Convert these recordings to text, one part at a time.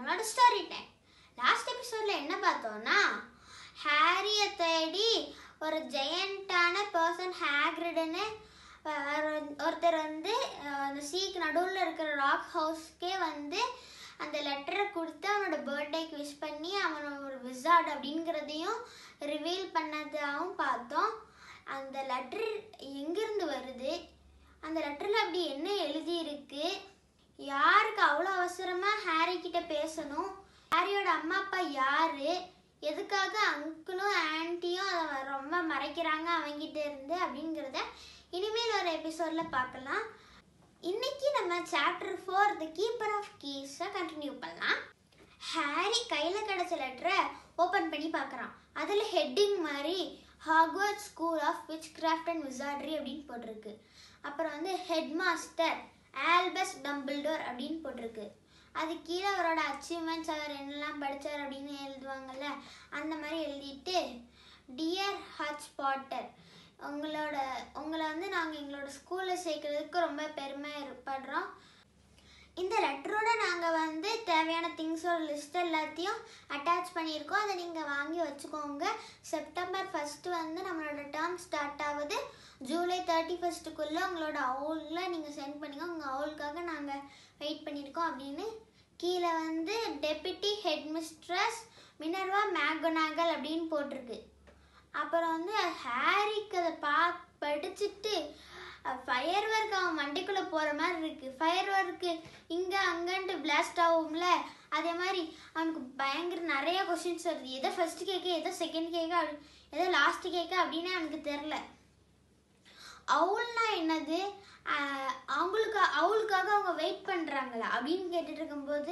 நம்மளோட story time last எபிசோட்ல என்ன பார்த்தோம்னா ஹாரியை தேடி ஒரு ஜெயண்டான பர்சன் ஹேக்ரிடுன்னு ஒருத்தர் வந்து அஹ், அந்த சீக்கு நடுவில் இருக்கிற ராக் ஹவுஸ்க்கே வந்து அந்த லெட்டரை கொடுத்து அவனோட பர்த்டேக்கு விஷ் பண்ணி அவன் ஒரு விசார்ட் அப்படிங்கிறதையும் ரிவீல் பண்ணதாகவும் பார்த்தோம் அந்த லெட்டர் எங்கேருந்து வருது அந்த லெட்டரில் அப்படி என்ன எழுதியிருக்கு யாருக்கு அவ்வளோ அவசரமாக ஹாரி கிட்ட பேசணும் ஹாரியோட அம்மா அப்பா யாரு எதுக்காக அங்கிளும் ஆன்ட்டியும் அதை ரொம்ப மறைக்கிறாங்க அவங்கிட்ட இருந்து அப்படிங்கிறத இனிமேல் ஒரு எபிசோட்ல பார்க்கலாம் இன்னைக்கு நம்ம chapter four the keeper of கீஸை கண்டினியூ பண்ணலாம் ஹாரி கையில் கிடச்ச லெட்டரை ஓப்பன் பண்ணி பார்க்குறான் அதில் ஹெட்டிங் மாதிரி Hogwarts school of witchcraft and wizardry அப்படின்னு போட்டிருக்கு அப்புறம் வந்து ஹெட் மாஸ்டர் ஆல்பஸ் டம்பிள்டோர் அப்படின்னு போட்டிருக்கு அது கீழே அவரோட அச்சீவ்மெண்ட்ஸ் அவர் என்னெல்லாம் படித்தார் அப்படின்னு எழுதுவாங்கல்ல அந்த மாதிரி எழுதிட்டு டியர் ஹச் பாட்டர் உங்களோட உங்களை வந்து நாங்கள் எங்களோட ஸ்கூலில் சேர்க்கறதுக்கு ரொம்ப பெருமைப்படுறோம் இந்த லெட்டரோட நாங்கள் வந்து தேவையான திங்ஸோட லிஸ்ட் எல்லாத்தையும் அட்டாச் பண்ணியிருக்கோம் அதை நீங்கள் வாங்கி வச்சுக்கோங்க செப்டம்பர் ஃபஸ்ட்டு வந்து நம்மளோட டேர்ம் ஸ்டார்ட் ஆகுது ஜூலை தேர்ட்டி ஃபஸ்ட்டுக்குள்ளே உங்களோட அவுலில் நீங்கள் சென்ட் பண்ணுங்க உங்கள் அவுலுக்காக நாங்கள் வெயிட் பண்ணியிருக்கோம் அப்படின்னு கீழே வந்து deputy headmistress Minerva McGonagall அப்படின்னு போட்டிருக்கு அப்புறம் வந்து ஹாரிக்கு அதை பா படிச்சுட்டு ஃபயர் ஒர்க் அவன் மண்டைக்குள்ளே போகிற மாதிரி இருக்குது ஃபயர் ஒர்க்கு இங்கே அங்கன்ட்டு பிளாஸ்ட் ஆகும்ல அதே மாதிரி அவனுக்கு பயங்கர நிறைய கொஷின்ஸ் வருது எதை ஃபர்ஸ்ட் கேட்க எதை செகண்ட் கேட்க அப்படி எதை லாஸ்ட் கேட்க அப்படின்னு அவனுக்கு தெரில அவுல்னா என்னது ஆஹ் அவங்களுக்கு அவளுக்காக அவங்க வெயிட் பண்ணுறாங்களா அப்படின்னு கேட்டுட்டு இருக்கும்போது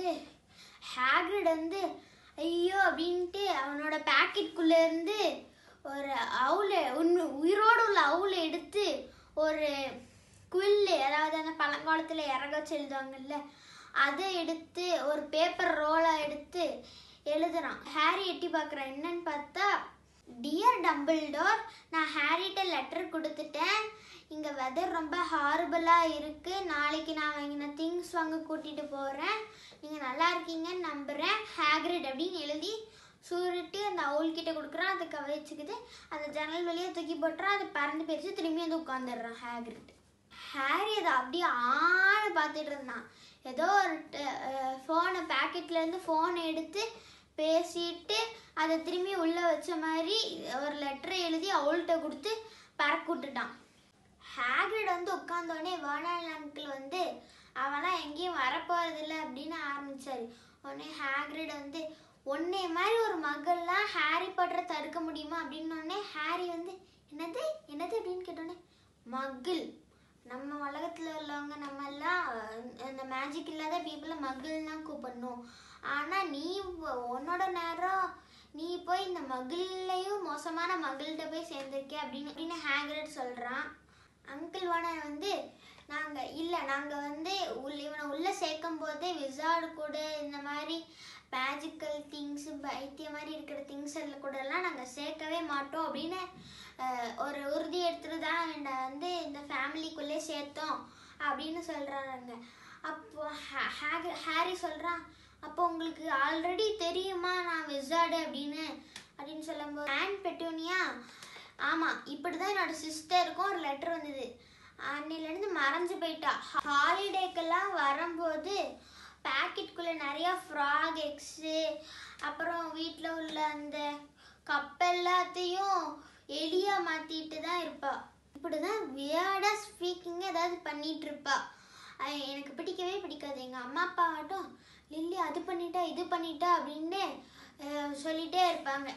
ஹேக்ரிட் வந்து ஐயோ அப்படின்ட்டு அவனோட பாக்கெட்குள்ளே இருந்து ஒரு அவுளை உண்மை உயிரோடு உள்ள அவுளை எடுத்து ஒரு குவில்லு அதாவது அந்த பழங்காலத்தில் இறக வச்சு எழுதுவாங்கல்ல அதை எடுத்து ஒரு பேப்பர் ரோலாக எடுத்து எழுதுறான் ஹாரி எட்டி பார்க்குறான் என்னன்னு பார்த்தா டியர் டம்பிள்டோர் நான் ஹாரிட்ட லெட்டர் கொடுத்துட்டேன் இங்கே வெதர் ரொம்ப ஹாரபிளாக இருக்குது நாளைக்கு நான் வாங்கின திங்ஸ் வாங்க கூட்டிகிட்டு போகிறேன் நீங்கள் நல்லா இருக்கீங்கன்னு நம்புகிறேன் ஹேக்ரிட் அப்படின்னு எழுதி சுருட்டி அந்த அவுல் கிட்ட கொடுக்குறான் அதை கவனிச்சுக்குது அந்த ஜன்னல் வழியாக தூக்கி போட்டுறான் அது பறந்து போயிடுச்சு திரும்பி வந்து உட்காந்துடுறான் ஹேக்ரிட் ஹாரி அதை அப்படியே ஆளு பார்த்துட்டு இருந்தான் ஏதோ ஒரு ஃபோனை பேக்கெட்லேருந்து ஃபோன் எடுத்து பேசிட்டு அதை திரும்பி உள்ளே வச்ச மாதிரி ஒரு லெட்டரை எழுதி அவள்கிட்ட கொடுத்து பறக்க விட்டுட்டான் ஹேக்ரிட் வந்து உட்காந்தோடனே வேர்னால் அங்கிள் வந்து அவன்லாம் எங்கேயும் வரப்போறதில்ல அப்படின்னு ஆரம்பிச்சாரு உடனே ஹேக்ரிட் வந்து உன்னை மாதிரி ஒரு மகள்லாம் ஹாரி பாட்டரை தடுக்க முடியுமா அப்படின்னு உடனே ஹாரி வந்து என்னது என்னது அப்படின்னு கேட்டோடனே மகள் நம்ம உலகத்தில் உள்ளவங்க நம்ம எல்லாம் இந்த மேஜிக் இல்லாத பீப்புளை மகள்லாம் கூப்பிடணும் ஆனால் நீ உ- உன்னோட நேரம் நீ போய் இந்த மகள்லையும் மோசமான மகள்கிட்ட போய் சேர்ந்திருக்கே அப்படின்னு அப்படின்னு ஹேக்ரிட் சொல்கிறான் அங்கிள் வானர் வந்து நாங்கள் இல்லை நாங்கள் வந்து உள்ள இவனை உள்ளே சேர்க்கும் போதே விசார்டு கூட இந்த மாதிரி மேஜிக்கல் திங்ஸ் பைத்திய மாதிரி இருக்கிற திங்ஸ் எல்லாம் கூடலாம் நாங்கள் சேர்க்கவே மாட்டோம் அப்படின்னு அஹ், ஒரு உறுதி எடுத்துட்டு தான் என்னை வந்து இந்த ஃபேமிலிக்குள்ளே சேர்த்தோம் அப்படின்னு சொல்கிறாங்க அப்போ ஹே- ஹேக- ஹாரி சொல்கிறான் அப்போ உங்களுக்கு ஆல்ரெடி தெரியுமா நான் விசார்டு அப்படின்னு அப்படின்னு சொல்லும்போது ஆன் பெட்டூனியா ஆமாம் இப்படி தான் என்னோட சிஸ்டருக்கும் ஒரு லெட்டர் வந்தது அன்னிலேருந்து மறைஞ்சு போயிட்டா ஹாலிடேக்கெல்லாம் வரும்போது பேக்கெட்குள்ளே நிறையா ஃப்ராக் எக்ஸு அப்புறம் வீட்டில் உள்ள அந்த கப் எல்லாத்தையும் எலியா மாற்றிட்டு தான் இருப்பா இப்படி தான் வியர்டாக ஸ்பீக்கிங் ஏதாவது பண்ணிட்டு இருப்பா அது எனக்கு பிடிக்கவே பிடிக்காது எங்கள் அம்மா அப்பா ஆகட்டும் லில்லி அது பண்ணிட்டா இது பண்ணிட்டா அப்படின்னு அஹ், சொல்லிட்டே இருப்பாங்க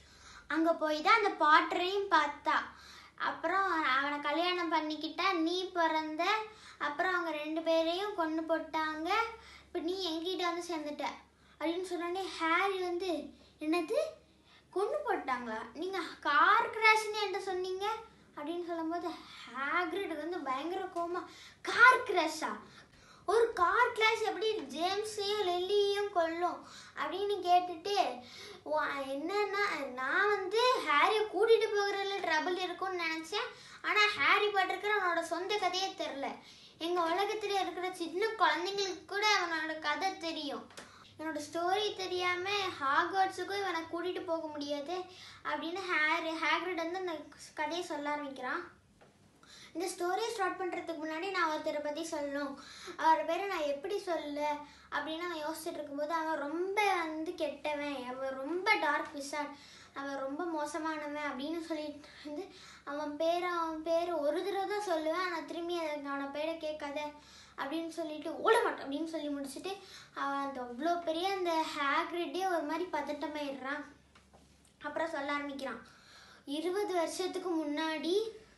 அங்கே போய் தான் அந்த பாட்டரையும் பார்த்தா அப்புறம் அவனை கல்யாணம் பண்ணிக்கிட்டா நீ பிறந்த அப்புறம் அவங்க ரெண்டு பேரையும் கொண்டு போட்டாங்க இப்போ நீ எங்கிட்ட வந்து சேர்ந்துட்ட அப்படின்னு சொன்னோடனே ஹாரி வந்து என்னது கொண்டு போட்டாங்களா நீங்கள் கார் கிராஷ்னு என்கிட்ட சொன்னீங்க அப்படின்னு சொல்லும்போது ஹேக்ரிட் வந்து பயங்கர கோமா கார் கிராஷா ஒரு கார் கிளாஸ் எப்படி ஜேம்ஸையும் லில்லியும் கொல்லும் அப்படின்னு கேட்டுட்டு "வா- என்னன்னா நான் வந்து ஹாரியை கூட்டிட்டு போகிறதுல ட்ரபிள் இருக்கும்னு நினச்சேன் ஆனால் ஹாரி பாட்டருக்கு அவனோட சொந்த கதையே தெரில எங்கள் உலகத்தில் இருக்கிற சின்ன குழந்தைங்களுக்கு கூட அவனோட கதை தெரியும் என்னோட ஸ்டோரி தெரியாமல் ஹாகர்ட்ஸுக்கும் இவனை கூட்டிகிட்டு போக முடியாது அப்படின்னு ஹேர் ஹேக்ரிட் வந்து அந்த கதையை சொல்ல ஆரம்பிக்கிறான் இந்த ஸ்டோரியை ஸ்டார்ட் பண்ணுறதுக்கு முன்னாடி நான் ஒருத்தரை பற்றி சொல்லணும் அவர் பேரை நான் எப்படி சொல்ல அப்படின்னு அவன் யோசிச்சுட்டு இருக்கும்போது அவன் ரொம்ப வந்து கெட்டவன் அவன் ரொம்ப டார்க் விசாட் அவன் ரொம்ப மோசமானவன் அப்படின்னு சொல்லிட்டு வந்து அவன் பேர் அவன் பேர் ஒரு தடவை தான் சொல்லுவேன் ஆனால் திரும்பி எனக்கு அவனை பேரை கேட்காத அப்படின்னு சொல்லிட்டு ஓட மாட்டேன் அப்படின்னு சொல்லி முடிச்சுட்டு அவன் அந்த அவ்வளோ பெரிய அந்த ஹேக்ரிட்டே ஒரு மாதிரி பதட்டமாயிடுறான் அப்புறம் சொல்ல ஆரம்பிக்கிறான் இருபது வருஷத்துக்கு முன்னாடி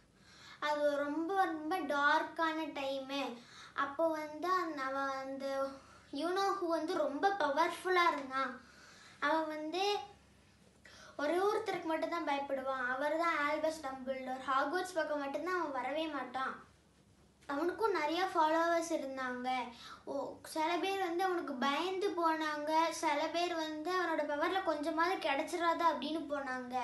அது ரொம்ப ரொம்ப டார்க்கான டைமு அப்போ வந்து அந்த அவன் அந்த யூனோஹூ வந்து ரொம்ப பவர்ஃபுல்லாக இருந்தான் அவன் வந்து ஒரே ஒருத்தருக்கு மட்டும்தான் பயப்படுவான் அவர் தான் ஆல்பஸ் டம்பிள்டோர் ஹாகோட்ஸ் பக்கம் மட்டும்தான் அவன் வரவே மாட்டான் அவனுக்கும் நிறைய ஃபாலோவர்ஸ் இருந்தாங்க ஓ சில பேர் வந்து அவனுக்கு பயந்து போனாங்க சில பேர் வந்து அவனோட பவரில் கொஞ்சமாவது கிடச்சிடாதா அப்படின்னு போனாங்க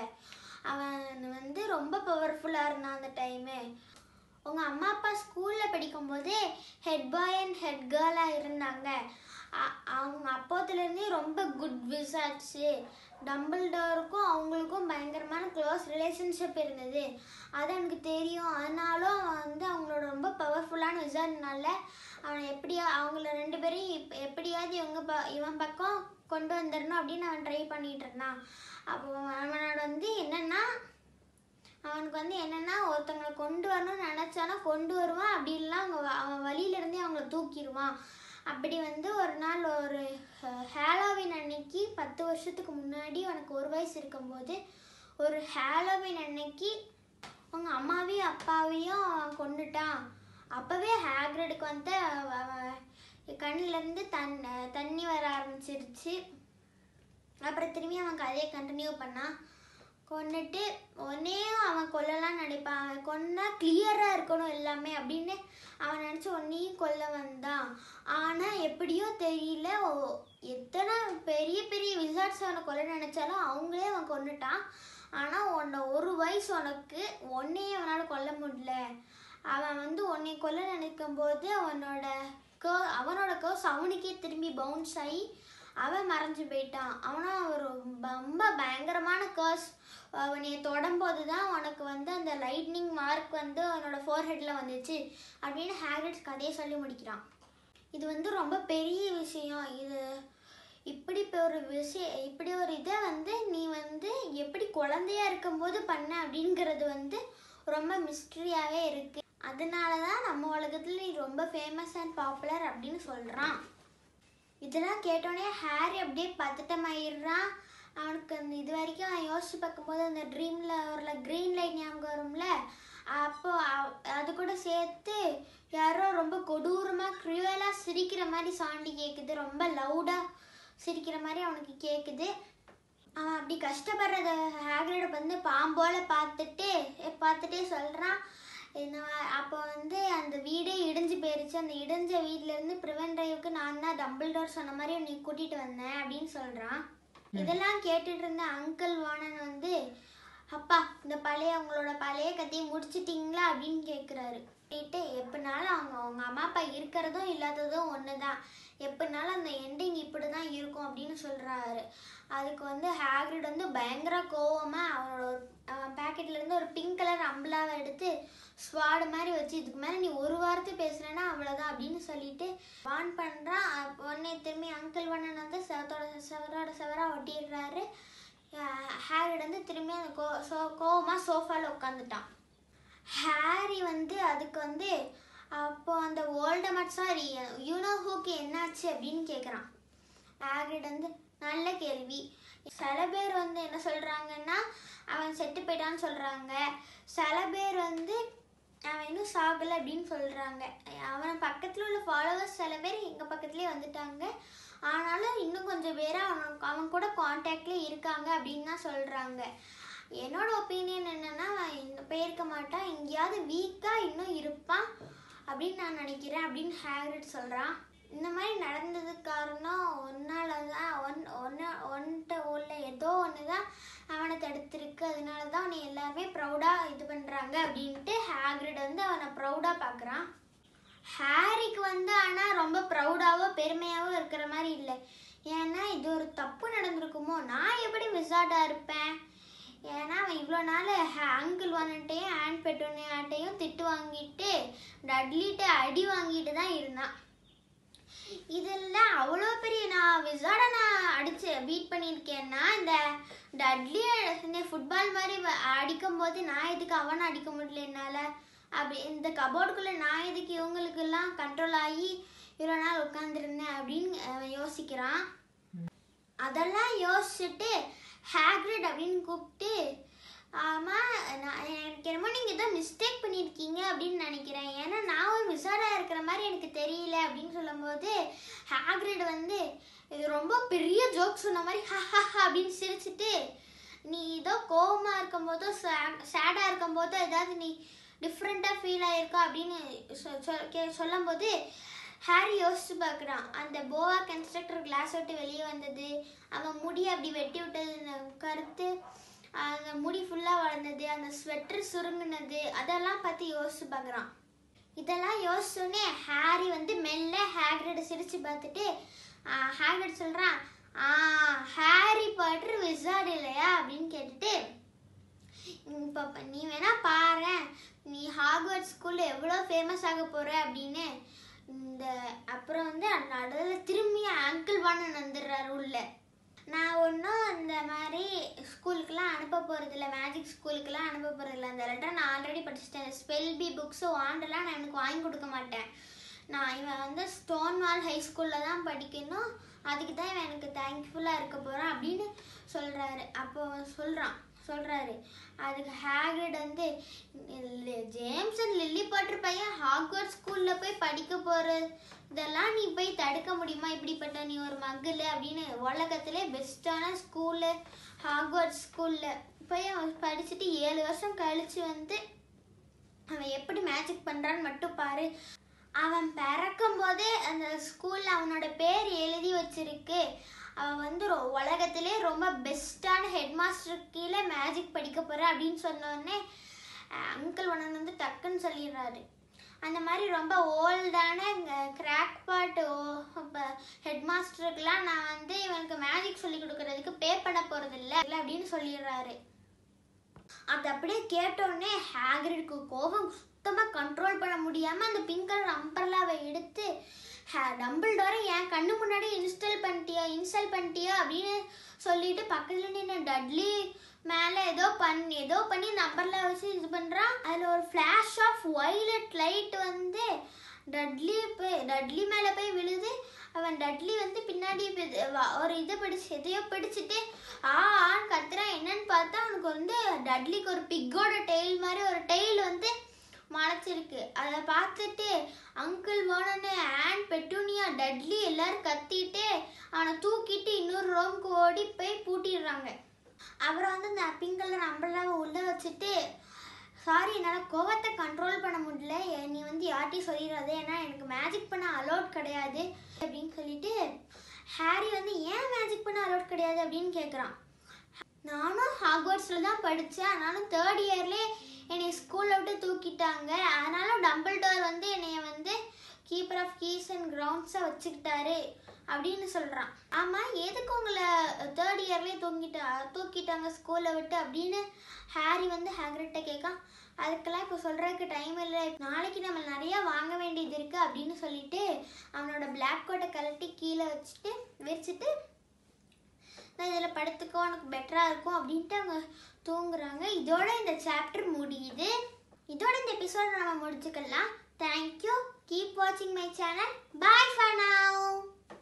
அவன் வந்து ரொம்ப பவர்ஃபுல்லாக இருந்தான் அந்த டைமு உங்கள் அம்மா அப்பா ஸ்கூலில் படிக்கும்போதே ஹெட் பாய் அண்ட் ஹெட் கேர்ளாக இருந்தாங்க அ- அவங்க அப்போத்துலேருந்தே ரொம்ப குட் விசாட்ஸு டம்பிள்டோருக்கும் அவங்களுக்கும் பயங்கரமான க்ளோஸ் ரிலேஷன்ஷிப் இருந்தது அது எனக்கு தெரியும் ஆனாலும் அவன் வந்து அவங்களோட ரொம்ப பவர்ஃபுல்லான விசாட்னால அவனை எப்படியா அவங்கள ரெண்டு பேரையும் இப் எப்படியாவது இவங்க ப இவன் பக்கம் கொண்டு வந்துடணும் அப்படின்னு அவன் ட்ரை பண்ணிட்டு இருந்தான் அப்போ அவனோட வந்து என்னன்னா அவனுக்கு வந்து என்னன்னா ஒருத்தங்களை கொண்டு வரணும்னு நினச்சானா கொண்டு வருவான் அப்படி இல்லைனா அவங்க வ- அவன் வழியிலேருந்தே அவங்கள தூக்கிடுவான் அப்படி வந்து ஒரு நாள் ஒரு ஹேலோவின் அன்னைக்கு பத்து வருஷத்துக்கு முன்னாடி அவனுக்கு ஒரு வயசு இருக்கும்போது ஒரு ஹேலோவின் அன்னைக்கு அவங்க அம்மாவையும் அப்பாவையும் அவன் கொண்டுட்டான் அப்போவே ஹேக்ரடுக்கு வந்து அவ- அவன் கண்ணிலேருந்து தன் தண்ணி வர ஆரம்பிச்சிருச்சு அப்புறம் திரும்பி அவன் கதையை கண்டினியூ பண்ணான் கொன்னுட்டு ஒன்னையும் அவன் கொல்லலாம் நினைப்பான் அவன் கொன்னா கிளியராக இருக்கணும் எல்லாமே அப்படின்னு அவன் நினச்சி ஒன்னையும் கொல்ல வந்தான் ஆனால் எப்படியோ தெரியல ஓ- எத்தனை பெரிய பெரிய விசார்ட்ஸ் அவனை கொல்ல நினச்சாலும் அவங்களே அவன் கொன்னுட்டான் ஆனால் உன்னை ஒரு வயசு உனக்கு ஒன்னையும் அவனால் கொல்ல முடியல அவன் வந்து உன்னை கொல்ல நினைக்கும் போது அவனோட கோ அவனோட கர்ஸ் அவனுக்கே திரும்பி பவுன்ஸ் ஆகி அவன் மறைஞ்சு போயிட்டான் அவனா ஒரு ரொம்ப பயங்கரமான கர்ஸ் அவனைய தொடும்போது தான் உனக்கு வந்து அந்த லைட்னிங் மார்க் வந்து அவனோட ஃபோர்ஹெட்டில் வந்துச்சு அப்படின்னு ஹேரிட்ஸ் கதையை சொல்லி முடிக்கிறான் இது வந்து ரொம்ப பெரிய விஷயம் இது இப்படி இப்ப ஒரு விஷயம் இப்படி ஒரு இதை வந்து நீ வந்து எப்படி குழந்தையா இருக்கும்போது பண்ண அப்படிங்கிறது வந்து ரொம்ப மிஸ்ட்ரியாகவே இருக்கு அதனால தான் நம்ம உலகத்தில் நீ ரொம்ப ஃபேமஸ் அண்ட் பாப்புலர் அப்படின்னு சொல்கிறான் இதெல்லாம் கேட்டோடனே ஹாரி அப்படியே பதட்டமாயிடுறான் அவனுக்கு அந்த இது வரைக்கும் அவன் யோசிச்சு பார்க்கும்போது அந்த ட்ரீமில் வரல க்ரீன் லைட் ஞாபகம் வரும்ல அப்போ அவ- அது கூட சேர்த்து யாரோ ரொம்ப கொடூரமாக க்ரூவலாக சிரிக்கிற மாதிரி சாண்டி கேட்குது ரொம்ப லவுடாக சிரிக்கிற மாதிரி அவனுக்கு கேட்குது அவன் அப்படி கஷ்டப்படுறத ஹேக்ரிட வந்து பாம்போல பார்த்துட்டு பார்த்துட்டே சொல்கிறான் இந்த மா- அப்போ வந்து அந்த வீடே இடிஞ்சு போயிருச்சு அந்த இடிஞ்ச வீட்டிலேருந்து ப்ரிவென்ட் ட்ரைவுக்கு நான் தான் டம்பிள் டோர் சொன்ன மாதிரி நீ கூட்டிகிட்டு வந்தேன் அப்படின்னு சொல்கிறான் இதெல்லாம் கேட்டுட்டு இருந்த அங்கிள் வாணன் வந்து அப்பா இந்த பழைய உங்களோட பழைய கதையை முடிச்சிட்டிங்களா அப்படின்னு கேட்குறாரு கேட்டு எப்படினாலும் அவங்க அவங்க அம்மா அப்பா இருக்கிறதும் இல்லாததும் ஒன்று தான் எப்படினாலும் அந்த எண்டிங் இப்படி தான் இருக்கும் அப்படின்னு சொல்கிறாரு அதுக்கு வந்து ஹேக்ரிட் வந்து பயங்கர கோவமாக அவனோட ஒரு அவன் பேக்கெட்லேருந்து ஒரு பிங்க் கலர் அம்பலாவை எடுத்து ஸ்வாடு மாதிரி வச்சு இதுக்கு மேலே நீ ஒரு வார்த்தை பேசுனேன்னா அவ்வளோதான் அப்படின்னு சொல்லிட்டு வான் பண்ணுறான் உடனே திரும்பி அங்கிள் வண்ணன் வந்து செவத்தோட செவரோட செவராக ஒட்டிடுறாரு ஹேரிட் வந்து திரும்பி அந்த கோ சோ கோவமாக சோஃபாவில் உட்காந்துட்டான் ஹாரி வந்து அதுக்கு வந்து அப்போ அந்த ஓல்டமட் சாரி யூனோஹூக்கு என்னாச்சு அப்படின்னு கேட்குறான் ஹேரிட் வந்து நல்ல கேள்வி சில பேர் வந்து என்ன சொல்கிறாங்கன்னா அவன் செத்து போயிட்டான்னு சொல்கிறாங்க சில பேர் வந்து அவன் இன்னும் சாகலை அப்படின்னு சொல்கிறாங்க அவன் பக்கத்தில் உள்ள ஃபாலோவர்ஸ் சில பேர் எங்கள் பக்கத்துலேயே வந்துட்டாங்க ஆனாலும் இன்னும் கொஞ்சம் பேர் அவன் அவன் கூட காண்டாக்ட்லேயே இருக்காங்க அப்படின்னு தான் சொல்கிறாங்க என்னோட ஒப்பீனியன் என்னன்னா அவன் இன்னும் போயிருக்க மாட்டான் எங்கேயாவது வீக்காக இன்னும் இருப்பான் அப்படின்னு நான் நினைக்கிறேன் அப்படின்னு ஹேரிட் சொல்கிறான் இந்த மாதிரி நடந்ததுக்கு காரணம் ஒன்னால தான் ஒன் ஒன்று ஒன்ட்ட உள்ள ஏதோ ஒன்று தான் அவனை தடுத்திருக்கு அதனால தான் அவனை எல்லாருமே ப்ரௌடாக இது பண்ணுறாங்க அப்படின்ட்டு ஹேக்ரிட் வந்து அவனை ப்ரௌடாக பார்க்குறான் ஹாரிக்கு வந்து ஆனால் ரொம்ப ப்ரௌடாவோ பெருமையாவோ இருக்கிற மாதிரி இல்லை ஏன்னா இது ஒரு தப்பு நடந்திருக்குமோ நான் எப்படி விசார்டாக இருப்பேன் ஏன்னா அவன் இவ்வளோ நாள் அங்கிள் வந்துட்டையும் ஆண்ட் பெட்டோனியாட்டையும் திட்டு வாங்கிட்டு டட்லிட்ட அடி வாங்கிட்டு தான் இருந்தான் இதெல்லாம் அவ்வளோ பெரிய நான் விசாடை நான் அடிச்சு பீட் பண்ணியிருக்கேன்னா இந்த டட்லி இந்த ஃபுட்பால் மாதிரி வ- அடிக்கும்போது நான் எதுக்கு அவனை அடிக்க முடியல என்னால் அப்படி இந்த கபோர்டுக்குள்ளே நான் எதுக்கு இவங்களுக்கெல்லாம் கண்ட்ரோல் ஆகி இவ்வளோ நாள் உட்காந்துருந்தேன் அப்படின்னு அவன் யோசிக்கிறான் அதெல்லாம் யோசிச்சுட்டு ஹேக்ரிட் அப்படின்னு கூப்பிட்டு ஆமாம் நான் எனக்கு என்னமோ நீங்கள் ஏதோ மிஸ்டேக் பண்ணியிருக்கீங்க அப்படின்னு நினைக்கிறேன் ஏன்னா நான் ஒரு விசாராக இருக்கிற மாதிரி எனக்கு தெரியல அப்படின்னு சொல்லும்போது ஹேக்ரிட் வந்து இது ரொம்ப பெரிய ஜோக் சொன்ன மாதிரி ஹஹா அப்படின்னு சிரிச்சிட்டு நீ ஏதோ கோவமாக இருக்கும்போதோ சேடாக இருக்கும்போதோ ஏதாவது நீ டிஃப்ரெண்ட்டாக ஃபீல் ஆயிருக்கா அப்படின்னு சொ- சொ- கே- சொல்லும்போது ஹாரி யோசிச்சு பார்க்குறான் அந்த போவா கன்ஸ்ட்ரக்டர் கிளாஸ் விட்டு வெளியே வந்தது அவன் முடி அப்படி வெட்டி விட்டது கருத்து அந்த முடி ஃபுல்லாக வளர்ந்தது அந்த ஸ்வெட்டர் சுருங்குனது அதெல்லாம் பற்றி யோசிச்சு பார்க்குறான் இதெல்லாம் யோசிச்சோடனே ஹாரி வந்து மெல்ல ஹேக்ரிட் சிரிச்சு பார்த்துட்டு ஹேக்ரிட் சொல்கிறான் ஆ ஹாரி பாட்டர் விசார்ட் இல்லையா அப்படின்னு கேட்டுட்டு இப்போ நீ வேணா பாரு நீ ஹார்வர்ட் ஸ்கூல்ல எவ்வளோ ஃபேமஸ் ஆக போற அப்படின்னு இந்த அப்புறம் வந்து நடுவில் திரும்பி அங்கிள் வாணன் வந்துடுறாரு உள்ள நான் ஒன்றும் இந்த மாதிரி ஸ்கூலுக்குலாம் அனுப்ப போகிறதில்ல மேஜிக் ஸ்கூலுக்குலாம் அனுப்ப போகிறதில்ல அந்த லெட்டர் நான் ஆல்ரெடி படிச்சிட்டேன் ஸ்பெல் பி புக்ஸு வாண்டெல்லாம் நான் எனக்கு வாங்கி கொடுக்க மாட்டேன் நான் இவன் வந்து ஸ்டோன் வால் ஹை ஸ்கூலில் தான் படிக்கணும் அதுக்கு தான் இவன் எனக்கு தேங்க்ஃபுல்லாக இருக்க போகிறான் அப்படின்னு சொல்கிறாரு அப்போ சொல்கிறான் சொல்கிறாரு அதுக்கு ஹேக்ரிட் வந்து "இல்ல- ஜேம்ஸ் அண்ட் லில்லி பாட்டர் பையன் ஹாக்வர்ட் ஸ்கூலில் போய் படிக்க போகிற இதெல்லாம் நீ போய் தடுக்க முடியுமா இப்படிப்பட்ட நீ ஒரு மகிழ் அப்படின்னு உலகத்திலே பெஸ்ட்டான ஸ்கூலு ஹாக்வர்ட் ஸ்கூலில் போய் அவன் படிச்சுட்டு ஏழு வருஷம் கழிச்சு வந்து அவன் எப்படி மேஜிக் பண்ணுறான்னு மட்டும் பாரு அவன் பிறக்கும் போதே அந்த ஸ்கூலில் அவனோட பேர் எழுதி வச்சிருக்கு அவன் வந்து ரொ- உலகத்திலே ரொம்ப பெஸ்ட்டான ஹெட் மாஸ்டர் கீழே மேஜிக் படிக்க போகிற அப்படின்னு சொன்னோடனே அங்கிள் ஒன்று வந்து டக்குன்னு சொல்லிடுறாரு அந்த மாதிரி ரொம்ப ஓல்டான கிராக் பாட் ஹெட் மாஸ்டருக்குலாம் நான் வந்து இவனுக்கு மேஜிக் சொல்லி கொடுக்கறதுக்கு பே பண்ண போகிறதில்ல அப்படின்னு சொல்லிடுறாரு அது அப்படியே கேட்டோடனே ஹேக்ரிட்க்கு கோபம் சுத்தமாக கண்ட்ரோல் பண்ண முடியாமல் அந்த பிங்க் கலர் அம்பர்லாவை எடுத்து டம்பிள் டோரை என் கண்ணு முன்னாடி இன்ஸ்டால் பண்ணிட்டியா இன்ஸ்டால் பண்ணிட்டியா அப்படின்னு சொல்லிட்டு பக்கத்தில் நின்று டட்லி மேலே ஏதோ பண்ணி ஏதோ பண்ணி நம்பரில் வச்சு இது பண்ணுறான் அதில் ஒரு ஃப்ளாஷ் ஆஃப் ஒய்லட் லைட் வந்து டட்லி போய் டட்லி மேலே போய் விழுது அவன் டட்லி வந்து பின்னாடி இது வ- ஒரு இதை பிடிச்சு எதையோ பிடிச்சிட்டு ஆ ஆன்னு கத்துறான் என்னன்னு பார்த்தா அவனுக்கு வந்து டட்லிக்கு ஒரு பிக்கோட டெய்ல் மாதிரி ஒரு டெய்ல் வந்து முளைச்சிருக்கு அதை பார்த்துட்டு அங்கிள் மோனனு ஆன் பெட்டூனியா டட்லி எல்லாரும் கத்திட்டு அவனை தூக்கிட்டு இன்னொரு ரூம்க்கு ஓடி போய் பூட்டிடுறாங்க அப்புறம் வந்து இந்த பிங்க் கலர் அம்பலாவை உள்ளே வச்சுட்டு சாரி என்னால் கோவத்தை கண்ட்ரோல் பண்ண முடியல எ- நீ வந்து யார்ட்டையும் சொல்லிடாத ஏன்னா எனக்கு மேஜிக் பண்ண அலோட் கிடையாது அப்படின்னு சொல்லிட்டு ஹாரி வந்து ஏன் மேஜிக் பண்ண அலோட் கிடையாது அப்படின்னு கேட்குறான் நானும் ஹாக்வர்ட்ஸில் தான் படித்தேன் ஆனாலும் தேர்ட் இயர்லேயே என்னை ஸ்கூலில் விட்டு தூக்கிட்டாங்க அதனால டம்பிள் டோர் வந்து என்னைய வந்து கீப்பர் ஆஃப் கீஸ் அண்ட் கிரவுண்ட்ஸாக வச்சுக்கிட்டாரு அப்படின்னு சொல்கிறான் ஆமாம் எதுக்கு உங்களை தேர்ட் இயர்லேயே தூங்கிட்டா தூக்கிட்டாங்க ஸ்கூலை விட்டு அப்படின்னு ஹாரி வந்து ஹேக்ரிட்ட கேட்கான் அதுக்கெல்லாம் இப்போ சொல்கிறதுக்கு டைம் இல்லை நாளைக்கு நம்ம நிறையா வாங்க வேண்டியது இருக்குது அப்படின்னு சொல்லிட்டு அவனோட பிளாக் கோட்டை கழட்டி கீழே வச்சுட்டு விரிச்சிட்டு நான் இதில் படுத்துக்கோ உனக்கு பெட்டராக இருக்கும் அப்படின்ட்டு அவங்க தூங்குறாங்க இதோட இந்த சாப்டர் முடியுது இதோட இந்த எபிசோட நம்ம முடிச்சுக்கலாம் தேங்க்யூ கீப் வாட்சிங் my channel bye for now